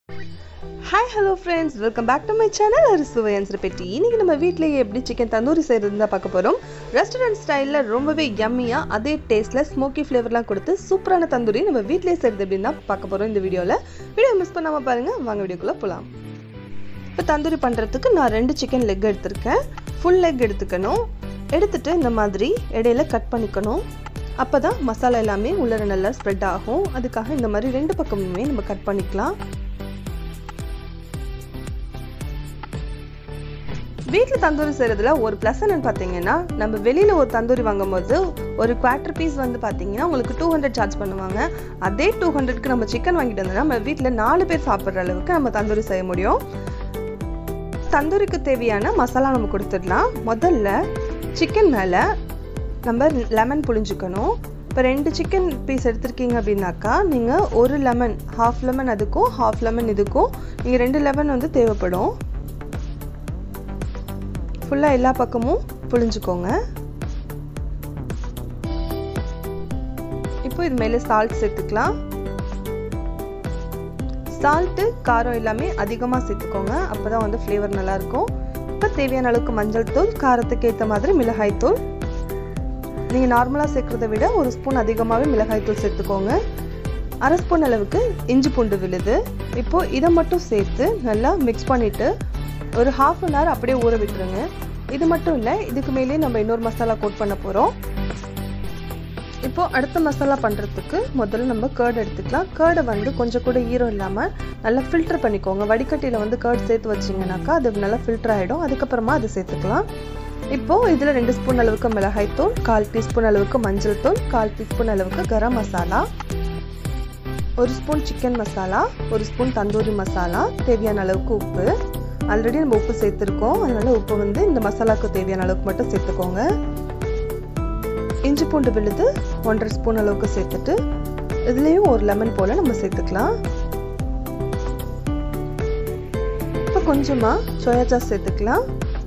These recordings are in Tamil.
hi hello friends welcome back to my channel அரிசுவையன்ஸ் பெட்டி இன்னைக்கு நம்ம வீட்டிலேயே எப்படி சிக்கன் தந்தூரி செய்கிறது தான் பார்க்க போகிறோம் ரெஸ்டாரண்ட் ஸ்டைலில் ரொம்பவே யம்மியாக அதே டேஸ்ட்டில் ஸ்மோக்கி ஃப்ளேவர்லாம் கொடுத்து சூப்பரான தந்தூரி நம்ம வீட்டிலேயே செய்கிறது எப்படின்னு தான் பார்க்க போகிறோம் இந்த வீடியோவில் வீடியோ மிஸ் பண்ணாமல் பாருங்கள் வாங்க வீடியோக்குள்ளே போகலாம் இப்போ தந்தூரி பண்ணுறதுக்கு நான் ரெண்டு சிக்கன் லெக் எடுத்திருக்கேன் ஃபுல் லெக் எடுத்துக்கணும் எடுத்துட்டு இந்த மாதிரி இடையில கட் பண்ணிக்கணும் அப்போ தான் மசாலா எல்லாமே உள்ளர நல்லா ஸ்ப்ரெட் ஆகும் அதுக்காக இந்த மாதிரி ரெண்டு பக்கமுமே நம்ம கட் பண்ணிக்கலாம் வீட்டில் தந்தூரி செய்கிறதுல ஒரு ப்ளஸ் என்னன்னு பார்த்தீங்கன்னா நம்ம வெளியில் ஒரு தந்தூரி வாங்கும்போது ஒரு குவார்டர் பீஸ் வந்து பார்த்தீங்கன்னா உங்களுக்கு டூ ஹண்ட்ரட் சார்ஜ் பண்ணுவாங்க அதே டூ ஹண்ட்ரட்க்கு நம்ம சிக்கன் வாங்கிட்டு வந்தோம்னா நம்ம வீட்டில் நாலு பேர் சாப்பிட்ற அளவுக்கு நம்ம தந்தூரி செய்ய முடியும் தந்தூரிக்கு தேவையான மசாலா நம்ம கொடுத்துடலாம் முதல்ல சிக்கன் மேலே நம்ம லெமன் புழிஞ்சுக்கணும் இப்போ ரெண்டு சிக்கன் பீஸ் எடுத்திருக்கீங்க அப்படின்னாக்கா நீங்கள் ஒரு லெமன் ஹாஃப் லெமன் அதுக்கும் ஹாஃப் லெமன் இதுக்கும் நீங்கள் ரெண்டு லெமன் வந்து தேவைப்படும் ஃபுல்லாக எல்லா பக்கமும் புழிஞ்சுக்கோங்க இப்போ இது மேலே சால்ட் சேர்த்துக்கலாம் சால்ட்டு காரம் எல்லாமே அதிகமாக சேர்த்துக்கோங்க அப்போ தான் வந்து ஃப்ளேவர் நல்லாயிருக்கும் இப்போ தேவையான அளவுக்கு மஞ்சள் தூள் காரத்துக்கு ஏற்ற மாதிரி மிளகாய் தூள் நீங்கள் நார்மலாக சேர்க்குறத விட ஒரு ஸ்பூன் அதிகமாகவே மிளகாய் தூள் சேர்த்துக்கோங்க அரை ஸ்பூன் அளவுக்கு இஞ்சி பூண்டு விழுது இப்போது இதை மட்டும் சேர்த்து நல்லா மிக்ஸ் பண்ணிவிட்டு ஒரு ஹாஃப் அன் ஹவர் அப்படியே ஊற விட்டுருங்க இது மட்டும் இல்லை இதுக்கு மேலே நம்ம இன்னொரு மசாலா கோட் பண்ண போகிறோம் இப்போ அடுத்த மசாலா பண்ணுறதுக்கு முதல்ல நம்ம கேர்டு எடுத்துக்கலாம் கேர்டை வந்து கொஞ்சம் கூட ஈரம் இல்லாமல் நல்லா ஃபில்டர் பண்ணிக்கோங்க வடிகட்டியில் வந்து கேர்ட் சேர்த்து வச்சிங்கனாக்கா அது நல்லா ஃபில்டர் ஆகிடும் அதுக்கப்புறமா அது சேர்த்துக்கலாம் இப்போது இதில் ரெண்டு ஸ்பூன் அளவுக்கு மிளகாய் தூள் கால் டீஸ்பூன் அளவுக்கு மஞ்சள் தூள் கால் டீஸ்பூன் அளவுக்கு கரம் மசாலா ஒரு ஸ்பூன் சிக்கன் மசாலா ஒரு ஸ்பூன் தந்தூரி மசாலா தேவையான அளவுக்கு உப்பு ஆல்ரெடி நம்ம உப்பு சேர்த்துருக்கோம் அதனால உப்பு வந்து இந்த மசாலாவுக்கு தேவையான அளவுக்கு மட்டும் சேர்த்துக்கோங்க இஞ்சி பூண்டு விழுது ஒன்றரை ஸ்பூன் அளவுக்கு சேர்த்துட்டு இதுலேயும் ஒரு லெமன் போல் நம்ம சேர்த்துக்கலாம் இப்போ கொஞ்சமாக சோயா சாஸ் சேர்த்துக்கலாம்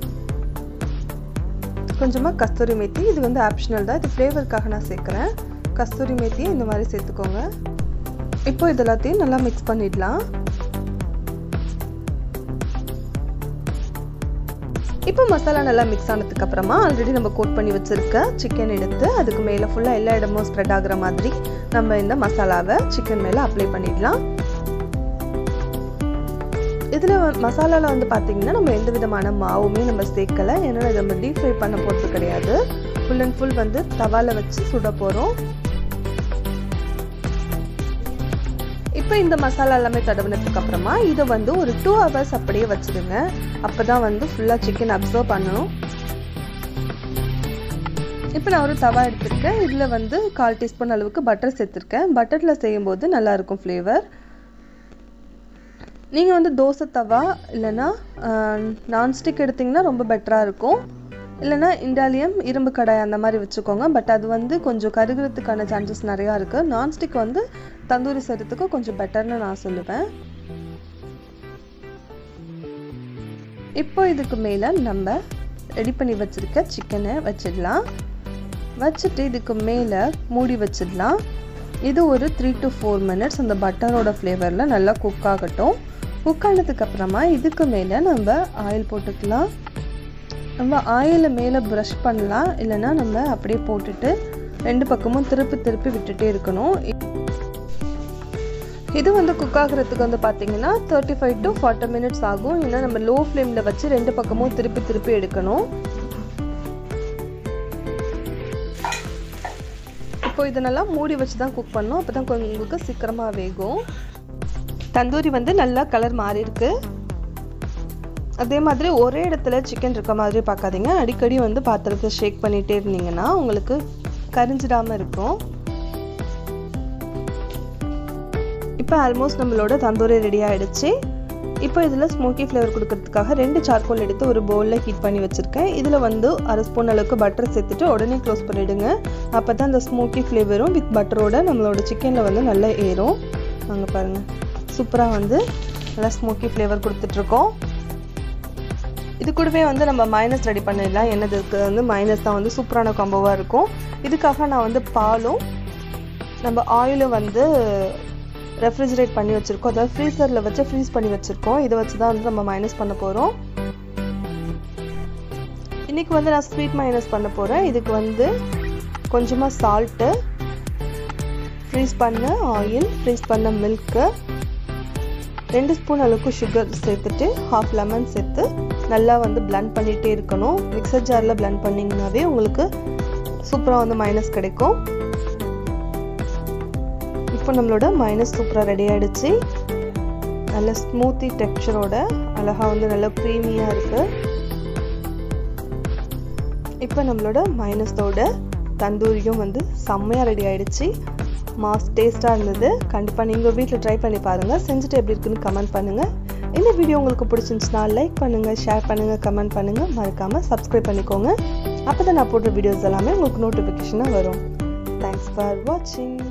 கொஞ்சமாக கஸ்தூரி மேத்தி இது வந்து ஆப்ஷனல் தான் இது ஃப்ளேவருக்காக நான் சேர்க்குறேன் கஸ்தூரி மேத்தியை இந்த மாதிரி சேர்த்துக்கோங்க இப்போ இது எல்லாத்தையும் நல்லா மிக்ஸ் பண்ணிடலாம் இப்போ மசாலா நல்லா மிக்ஸ் ஆனதுக்கு அப்புறமா ஆல்ரெடி நம்ம கோட் பண்ணி வச்சிருக்க சிக்கன் எடுத்து அதுக்கு மேலே ஃபுல்லாக எல்லா இடமும் ஸ்ப்ரெட் ஆகுற மாதிரி நம்ம இந்த மசாலாவை சிக்கன் மேலே அப்ளை பண்ணிடலாம் இதில் மசாலாவில் வந்து பார்த்தீங்கன்னா நம்ம எந்த விதமான மாவுமே நம்ம சேர்க்கலை ஏன்னா இதை நம்ம டீப் ஃப்ரை பண்ண போகிறது கிடையாது ஃபுல் அண்ட் ஃபுல் வந்து தவால வச்சு சுட போகிறோம் இப்போ இந்த மசாலா எல்லாமே தடவினதுக்கு அப்புறமா இதை வந்து ஒரு டூ ஹவர்ஸ் அப்படியே வச்சுடுங்க அப்போ தான் வந்து ஃபுல்லாக சிக்கன் அப்சர்வ் பண்ணணும் இப்போ நான் ஒரு தவா எடுத்திருக்கேன் இதில் வந்து கால் டீஸ்பூன் அளவுக்கு பட்டர் சேர்த்துருக்கேன் பட்டரில் செய்யும்போது நல்லாயிருக்கும் ஃப்ளேவர் நீங்கள் வந்து தோசை தவா இல்லைன்னா நான்ஸ்டிக் எடுத்திங்கன்னா ரொம்ப பெட்டராக இருக்கும் இல்லைனா இண்டாலியம் இரும்பு கடாய் அந்த மாதிரி வச்சுக்கோங்க பட் அது வந்து கொஞ்சம் கருகிறதுக்கான சான்சஸ் நிறையா இருக்குது நான்ஸ்டிக் வந்து தந்தூரி செய்கிறதுக்கு கொஞ்சம் பெட்டர்னு நான் சொல்லுவேன் இப்போ இதுக்கு மேலே நம்ம ரெடி பண்ணி வச்சுருக்க சிக்கனை வச்சிடலாம் வச்சுட்டு இதுக்கு மேலே மூடி வச்சிடலாம் இது ஒரு த்ரீ டு ஃபோர் மினிட்ஸ் அந்த பட்டரோட ஃப்ளேவரில் நல்லா குக் ஆகட்டும் குக் ஆனதுக்கப்புறமா இதுக்கு மேலே நம்ம ஆயில் போட்டுக்கலாம் நம்ம ஆயிலை மேலே ப்ரஷ் பண்ணலாம் இல்லைன்னா நம்ம அப்படியே போட்டுட்டு ரெண்டு பக்கமும் திருப்பி திருப்பி விட்டுட்டே இருக்கணும் இது வந்து குக் ஆகிறதுக்கு வந்து பார்த்தீங்கன்னா thirty five to forty minutes ஆகும் ஏன்னா நம்ம லோ ஃப்ளேமில் வச்சு ரெண்டு பக்கமும் திருப்பி திருப்பி எடுக்கணும் இப்போ இது நல்லா மூடி வச்சு தான் குக் பண்ணோம் அப்போ தான் உங்களுக்கு சீக்கிரமாக வேகும் தந்தூரி வந்து நல்லா கலர் மாறி இருக்கு அதே மாதிரி ஒரே இடத்துல சிக்கன் இருக்க மாதிரி பார்க்காதீங்க அடிக்கடி வந்து பாத்திரத்தை ஷேக் பண்ணிகிட்டே இருந்தீங்கன்னா உங்களுக்கு கரிஞ்சிடாமல் இருக்கும் இப்போ ஆல்மோஸ்ட் நம்மளோட தந்தூரி ரெடி ஆகிடுச்சு இப்போ இதில் ஸ்மோக்கி ஃப்ளேவர் கொடுக்கறதுக்காக ரெண்டு சார்கோல் எடுத்து ஒரு பவுலில் ஹீட் பண்ணி வச்சுருக்கேன் இதில் வந்து அரை ஸ்பூன் அளவுக்கு பட்டர் சேர்த்துட்டு உடனே க்ளோஸ் பண்ணிவிடுங்க அப்போ தான் அந்த ஸ்மோக்கி ஃப்ளேவரும் வித் பட்டரோட நம்மளோட சிக்கனில் வந்து நல்லா ஏறும் அங்கே பாருங்கள் சூப்பராக வந்து நல்லா ஸ்மோக்கி ஃப்ளேவர் கொடுத்துட்ருக்கோம் இது கூடவே வந்து நம்ம மைனஸ் ரெடி பண்ணிடலாம் என்னதுக்கு வந்து மைனஸ் தான் வந்து சூப்பரான காம்போவாக இருக்கும் இதுக்காக நான் வந்து பாலும் நம்ம ஆயிலும் வந்து ரெஃப்ரிஜரேட் பண்ணி வச்சுருக்கோம் அதாவது ஃப்ரீசரில் வச்சு ஃப்ரீஸ் பண்ணி வச்சுருக்கோம் இதை வச்சு தான் வந்து நம்ம மைனஸ் பண்ண போகிறோம் இன்றைக்கி வந்து நான் ஸ்வீட் மைனஸ் பண்ண போகிறேன் இதுக்கு வந்து கொஞ்சமாக சால்ட்டு ஃப்ரீஸ் பண்ண ஆயில் ஃப்ரீஸ் பண்ண மில்க்கு ரெண்டு ஸ்பூன் அளவுக்கு சுகர் சேர்த்துட்டு ஹாஃப் லெமன் சேர்த்து நல்லா வந்து பிளண்ட் பண்ணிகிட்டே இருக்கணும் மிக்சர் ஜாரில் பிளண்ட் பண்ணிங்கனாவே உங்களுக்கு சூப்பராக வந்து மைனஸ் கிடைக்கும் இப்போ நம்மளோட மைனஸ் சூப்பராக ரெடி ஆகிடுச்சு நல்ல ஸ்மூத்தி டெக்ஸ்சரோட அழகாக வந்து நல்ல க்ரீமியாக இருக்குது இப்போ நம்மளோட மைனஸோட தந்தூரியும் வந்து செம்மையாக ரெடி ஆகிடுச்சு மாஸ் டேஸ்ட்டாக இருந்தது கண்டிப்பாக நீங்கள் வீட்டில் ட்ரை பண்ணி பாருங்கள் செஞ்சுட்டு எப்படி இருக்குன்னு கமெண்ட் பண்ணுங்கள் இந்த வீடியோ உங்களுக்கு பிடிச்சிருந்துச்சுன்னா லைக் பண்ணுங்கள் ஷேர் பண்ணுங்கள் கமெண்ட் பண்ணுங்கள் மறக்காமல் சப்ஸ்கிரைப் பண்ணிக்கோங்க அப்போ தான் நான் போடுற வீடியோஸ் எல்லாமே உங்களுக்கு நோட்டிஃபிகேஷனாக வரும் தேங்க்ஸ் ஃபார் வாட்சிங்